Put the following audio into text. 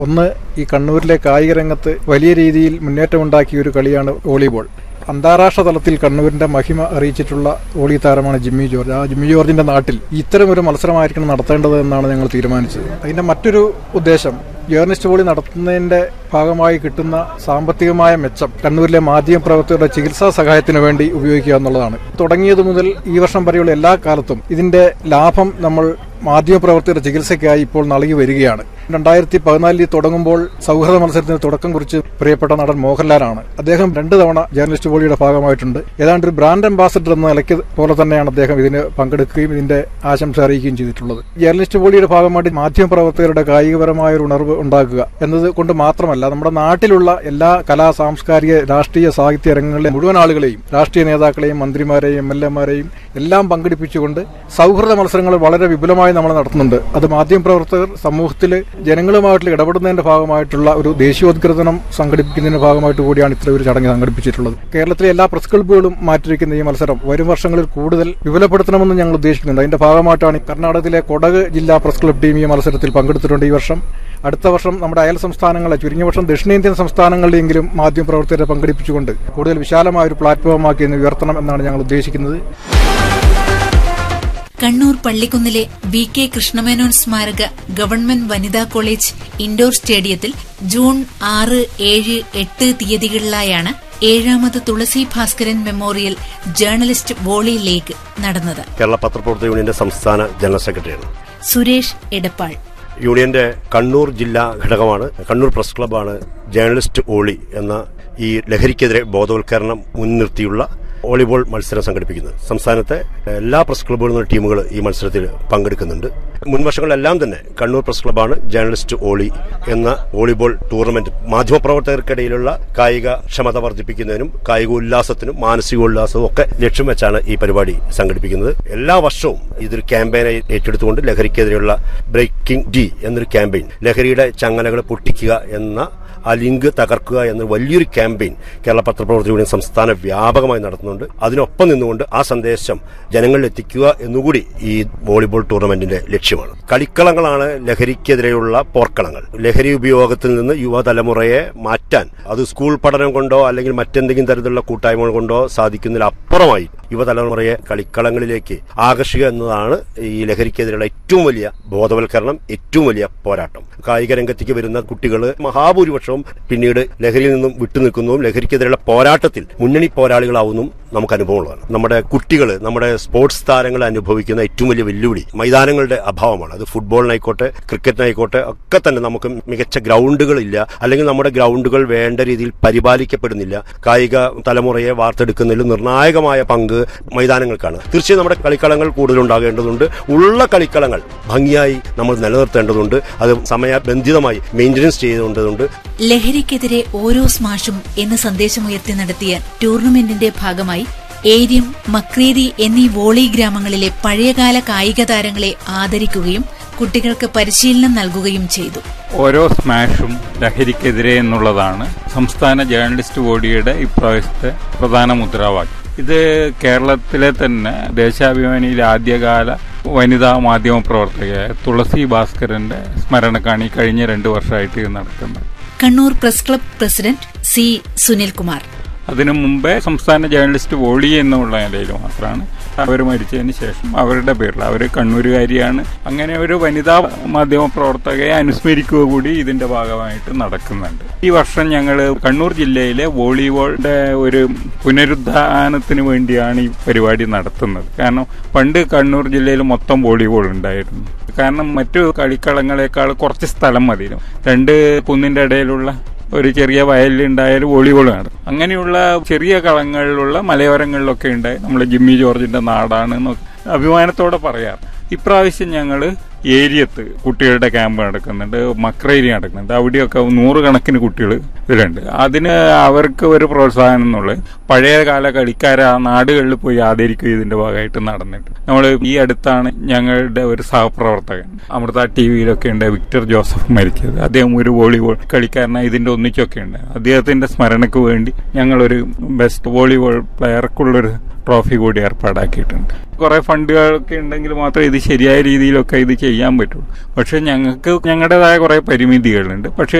ഒന്ന് ഈ കണ്ണൂരിലെ കായിക രംഗത്ത് വലിയ രീതിയിൽ മുന്നേറ്റമുണ്ടാക്കിയ ഒരു കളിയാണ് വോളിബോൾ അന്താരാഷ്ട്ര തലത്തിൽ കണ്ണൂരിന്റെ മഹിമ അറിയിച്ചിട്ടുള്ള വോളി താരമാണ് ജിമ്മി ജോർജ് ആ ജിമ്മി ജോർജിന്റെ നാട്ടിൽ ഇത്തരം ഒരു മത്സരമായിരിക്കണം നടത്തേണ്ടത് എന്നാണ് ഞങ്ങൾ തീരുമാനിച്ചത് അതിന്റെ മറ്റൊരു ഉദ്ദേശം ജേർണലിസ്റ്റ് വോളി നടത്തുന്നതിന്റെ ഭാഗമായി കിട്ടുന്ന സാമ്പത്തികമായ മെച്ചം കണ്ണൂരിലെ മാധ്യമപ്രവർത്തകരുടെ ചികിത്സാ സഹായത്തിന് വേണ്ടി ഉപയോഗിക്കുക എന്നുള്ളതാണ് തുടങ്ങിയത് മുതൽ ഈ വർഷം വരെയുള്ള എല്ലാ കാലത്തും ഇതിന്റെ ലാഭം നമ്മൾ മാധ്യമപ്രവർത്തകരുടെ ചികിത്സയ്ക്കായി ഇപ്പോൾ നൽകി വരികയാണ് രണ്ടായിരത്തി പതിനാലിൽ തുടങ്ങുമ്പോൾ സൗഹൃദ മത്സരത്തിന് തുടക്കം കുറിച്ച് പ്രിയപ്പെട്ട നടൻ മോഹൻലാലാണ് അദ്ദേഹം രണ്ട് തവണ ജേർണലിസ്റ്റ് ബോഡിയുടെ ഭാഗമായിട്ടുണ്ട് ഏതാണ്ട് ഒരു ബ്രാൻഡ് അംബാസഡർ എന്ന നിലയ്ക്ക് പോലെ തന്നെയാണ് അദ്ദേഹം ഇതിന് പങ്കെടുക്കുകയും ഇതിന്റെ ആശംസ അറിയിക്കുകയും ചെയ്തിട്ടുള്ളത് ജേർണലിസ്റ്റ് ബോഡിയുടെ ഭാഗമായിട്ട് മാധ്യമപ്രവർത്തകരുടെ കായികപരമായ ഒരു ഉണർവ് ഉണ്ടാക്കുക എന്നത് കൊണ്ട് മാത്രമല്ല നമ്മുടെ നാട്ടിലുള്ള എല്ലാ കലാ സാംസ്കാരിക രാഷ്ട്രീയ സാഹിത്യ രംഗങ്ങളിലെ മുഴുവൻ ആളുകളെയും രാഷ്ട്രീയ നേതാക്കളെയും മന്ത്രിമാരെയും എം എൽ എമാരെയും എല്ലാം പങ്കെടുപ്പിച്ചുകൊണ്ട് സൗഹൃദ മത്സരങ്ങൾ വളരെ വിപുലമായി നമ്മൾ നടത്തുന്നുണ്ട് അത് മാധ്യമപ്രവർത്തകർ സമൂഹത്തിൽ ജനങ്ങളുമായിട്ടുള്ള ഇടപെടുന്നതിന്റെ ഭാഗമായിട്ടുള്ള ഒരു ദേശീയോദ്ഗ്രഥനം സംഘടിപ്പിക്കുന്നതിന്റെ ഭാഗമായിട്ട് കൂടിയാണ് ഇത്ര ഒരു ചടങ്ങ് സംഘടിപ്പിച്ചിട്ടുള്ളത് കേരളത്തിലെ എല്ലാ പ്രസ് ക്ലബ്ബുകളും മാറ്റിവെക്കുന്ന ഈ മത്സരം വരും വർഷങ്ങളിൽ കൂടുതൽ വിപുലപ്പെടുത്തണമെന്ന് ഞങ്ങൾ ഉദ്ദേശിക്കുന്നുണ്ട് അതിന്റെ ഭാഗമായിട്ടാണ് കർണാടകത്തിലെ കൊടക് ജില്ലാ പ്രസ് ക്ലബ് ടീം ഈ മത്സരത്തിൽ പങ്കെടുത്തിട്ടുണ്ട് ഈ വർഷം അടുത്ത വർഷം നമ്മുടെ അയൽ സംസ്ഥാനങ്ങളെ ചുരുങ്ങിയ വർഷം ദക്ഷിണേന്ത്യൻ സംസ്ഥാനങ്ങളിലെങ്കിലും മാധ്യമപ്രവർത്തകരെ പങ്കെടുപ്പിച്ചുകൊണ്ട് കൂടുതൽ വിശാലമായ ഒരു പ്ലാറ്റ്ഫോമാക്കി ഇന്ന് ഉയർത്തണം എന്നാണ് ഞങ്ങൾ ഉദ്ദേശിക്കുന്നത് കണ്ണൂർ പള്ളിക്കുന്നിലെ വി കെ കൃഷ്ണമേനോൻ സ്മാരക ഗവൺമെന്റ് വനിതാ കോളേജ് ഇൻഡോർ സ്റ്റേഡിയത്തിൽ ജൂൺ ആറ് ഏഴ് എട്ട് തീയതികളിലായാണ് ഏഴാമത് Thulasi Bhaskaran memorial journalist volley league നടന്നത് കേരള പത്രപ്രവർത്തക യൂണിയന്റെ സംസ്ഥാന ജനറൽ സെക്രട്ടറിയാണ് സുരേഷ് എടപ്പാൾ യൂണിയന്റെ കണ്ണൂർ ജില്ലാ ഘടകമാണ് കണ്ണൂർ പ്രസ് ക്ലബ്ബാണ് ജേർണലിസ്റ്റ് ഓളി എന്ന ഈ ലഹരിക്കെതിരെ ബോധവൽക്കരണം മുൻനിർത്തിയുള്ള വോളിബോൾ മത്സരം സംഘടിപ്പിക്കുന്നത് സംസ്ഥാനത്തെ എല്ലാ പ്രസ് ക്ലബ്ബുകളിൽ നിന്നുള്ള ടീമുകൾ ഈ മത്സരത്തിൽ പങ്കെടുക്കുന്നുണ്ട് മുൻവർഷങ്ങളിലെല്ലാം തന്നെ കണ്ണൂർ പ്രസ് ക്ലബ്ബാണ് ജേർണലിസ്റ്റ് ഓളി എന്ന വോളിബോൾ ടൂർണമെന്റ് മാധ്യമപ്രവർത്തകർക്കിടയിലുള്ള കായിക ക്ഷമത വർദ്ധിപ്പിക്കുന്നതിനും കായിക ഉല്ലാസത്തിനും മാനസികോല്ലാസവും ഒക്കെ ലക്ഷ്യം വെച്ചാണ് ഈ പരിപാടി സംഘടിപ്പിക്കുന്നത് എല്ലാ വർഷവും ഇതൊരു ക്യാമ്പയിനായി ഏറ്റെടുത്തുകൊണ്ട് ലഹരിക്കെതിരെയുള്ള ബ്രേക്കിംഗ് ഡി എന്നൊരു ക്യാമ്പയിൻ ലഹരിയുടെ ചങ്ങലകൾ പൊട്ടിക്കുക എന്ന ആ ലിങ്ക് തകർക്കുക എന്ന വലിയൊരു ക്യാമ്പയിൻ കേരള പത്രപ്രവർത്തക യൂണിയൻ സംസ്ഥാന വ്യാപകമായി നടത്തുന്നുണ്ട് അതിനൊപ്പം നിന്നുകൊണ്ട് ആ സന്ദേശം ജനങ്ങളിൽ എത്തിക്കുക എന്നുകൂടി ഈ വോളിബോൾ ടൂർണമെന്റിന്റെ ലക്ഷ്യമാണ് കളിക്കളങ്ങളാണ് ലഹരിക്കെതിരെയുള്ള പോർക്കളങ്ങൾ ലഹരി ഉപയോഗത്തിൽ നിന്ന് യുവതലമുറയെ മാറ്റാൻ അത് സ്കൂൾ പഠനം കൊണ്ടോ അല്ലെങ്കിൽ മറ്റെന്തെങ്കിലും തരത്തിലുള്ള കൂട്ടായ്മകൾ കൊണ്ടോ സാധിക്കുന്നതിലപ്പുറമായി യുവതലമുറയെ കളിക്കളങ്ങളിലേക്ക് ആകർഷിക്കുക എന്നതാണ് ഈ ലഹരിക്കെതിരെയുള്ള ഏറ്റവും വലിയ ബോധവൽക്കരണം ഏറ്റവും വലിയ പോരാട്ടം കായിക രംഗത്തേക്ക് വരുന്ന കുട്ടികൾ മഹാഭൂരിപക്ഷവും പിന്നീട് ലഹരിയിൽ നിന്നും വിട്ടുനിൽക്കുന്നതും ലഹരിക്കെതിരെയുള്ള പോരാട്ടത്തിൽ മുന്നണി പോരാളികളാവുന്നതും നമുക്ക് അനുഭവമുള്ളതാണ് നമ്മുടെ കുട്ടികൾ നമ്മുടെ സ്പോർട്സ് താരങ്ങൾ അനുഭവിക്കുന്ന ഏറ്റവും വലിയ വെല്ലുവിളി മൈതാനങ്ങളുടെ അഭാവമാണ് അത് ഫുട്ബോളിനായിക്കോട്ടെ ക്രിക്കറ്റിനായിക്കോട്ടെ ഒക്കെ തന്നെ നമുക്ക് മികച്ച ഗ്രൗണ്ടുകളില്ല അല്ലെങ്കിൽ നമ്മുടെ ഗ്രൗണ്ടുകൾ വേണ്ട രീതിയിൽ പരിപാലിക്കപ്പെടുന്നില്ല കായിക തലമുറയെ വാർത്തെടുക്കുന്നതിൽ നിർണായകമായ പങ്ക് മൈതാനങ്ങൾക്കാണ് തീർച്ചയായും നമ്മുടെ കളിക്കളങ്ങൾ കൂടുതൽ ഉണ്ടാകേണ്ടതുണ്ട് ഉള്ള കളിക്കളങ്ങൾ ഭംഗിയായി നമ്മൾ നിലനിർത്തേണ്ടതുണ്ട് അത് സമയബന്ധിതമായി മെയിൻ്റനൻസ് ചെയ്യേണ്ടതുണ്ട് ലഹരിക്കെതിരെ ഓരോ സ്മാഷും എന്ന സന്ദേശമുയർത്തി നടത്തിയ ടൂർണമെന്റിന്റെ ഭാഗമായി ഏര്യം മക്രീരി എന്നീ വോളി ഗ്രാമങ്ങളിലെ പഴയകാല കായിക താരങ്ങളെ ആദരിക്കുകയും കുട്ടികൾക്ക് പരിശീലനം നൽകുകയും ചെയ്തു ഓരോ സ്മാഷും ലഹരിക്കെതിരെ എന്നുള്ളതാണ് സംസ്ഥാന ജേർണലിസ്റ്റ് ബോഡിയുടെ ഇപ്രാവശ്യത്തെ പ്രധാന മുദ്രാവാക്യം ഇത് കേരളത്തിലെ തന്നെ ദേശാഭിമാനിയിലെ ആദ്യകാല വനിതാ മാധ്യമ പ്രവർത്തകയായ തുളസി ഭാസ്കരന്റെ സ്മരണക്കാണ് ഈ കഴിഞ്ഞ രണ്ടു വർഷമായിട്ട് ഇത് നടക്കുന്നത് Kannur press club president C Sunilkumar അതിനു മുമ്പേ സംസ്ഥാന ജേർണലിസ്റ്റ് വോളി എന്നുള്ള നിലയിൽ മാത്രമാണ് അവർ മരിച്ചതിന് ശേഷം അവരുടെ പേരിൽ അവർ കണ്ണൂരുകാരിയാണ് അങ്ങനെ ഒരു വനിതാ മാധ്യമ പ്രവർത്തകയെ അനുസ്മരിക്കുക കൂടി ഇതിന്റെ ഭാഗമായിട്ട് നടക്കുന്നുണ്ട് ഈ വർഷം ഞങ്ങൾ കണ്ണൂർ ജില്ലയിലെ വോളിബോളിന്റെ ഒരു പുനരുദ്ധാനത്തിന് വേണ്ടിയാണ് ഈ പരിപാടി നടത്തുന്നത് കാരണം പണ്ട് കണ്ണൂർ ജില്ലയിൽ മൊത്തം വോളിബോൾ ഉണ്ടായിരുന്നു കാരണം മറ്റു കളിക്കളങ്ങളെക്കാൾ കുറച്ച് സ്ഥലം മതി രണ്ട് കുന്നിന്റെ ഇടയിലുള്ള ഒരു ചെറിയ വയലിലുണ്ടായാൽ വോളിബോൾ നടക്കും അങ്ങനെയുള്ള ചെറിയ കളങ്ങളിലുള്ള മലയോരങ്ങളിലൊക്കെ ഉണ്ടായി നമ്മൾ ജിമ്മി ജോർജിന്റെ നാടാണ് എന്നൊക്കെ അഭിമാനത്തോടെ പറയാറ് ഇപ്രാവശ്യം ഞങ്ങൾ ഏരിയത്ത് കുട്ടികളുടെ ക്യാമ്പ് നടക്കുന്നുണ്ട് മക്രേരി നടക്കുന്നുണ്ട് അവിടെയൊക്കെ നൂറുകണക്കിന് കുട്ടികൾ ഇതിലുണ്ട് അതിന് അവർക്ക് ഒരു പ്രോത്സാഹനം എന്നുള്ളത് പഴയ കാല കളിക്കാരെ ആ നാടുകളിൽ പോയി ആദരിക്കുക ഇതിന്റെ ഭാഗമായിട്ട് നടന്നിട്ട് നമ്മൾ ഈ അടുത്താണ് ഞങ്ങളുടെ ഒരു സഹപ്രവർത്തകൻ അമൃത ടി വിയിലൊക്കെ ഉണ്ട് വിക്ടർ ജോസഫ് മരിച്ചത് അദ്ദേഹം ഒരു വോളിബോൾ കളിക്കാരനായി ഇതിന്റെ ഒന്നിച്ചൊക്കെ ഉണ്ട് അദ്ദേഹത്തിന്റെ സ്മരണയ്ക്ക് വേണ്ടി ഞങ്ങളൊരു ബെസ്റ്റ് വോളിബോൾ പ്ലെയർക്കുള്ളൊരു ട്രോഫി കൂടി ഏർപ്പാടാക്കിയിട്ടുണ്ട് കുറെ ഫണ്ടുകളൊക്കെ ഉണ്ടെങ്കിൽ മാത്രമേ ഇത് ശരിയായ രീതിയിലൊക്കെ ഇത് ചെയ്യാൻ പറ്റുള്ളൂ പക്ഷെ ഞങ്ങൾക്ക് ഞങ്ങളുടേതായ കുറെ പരിമിതികളുണ്ട് പക്ഷെ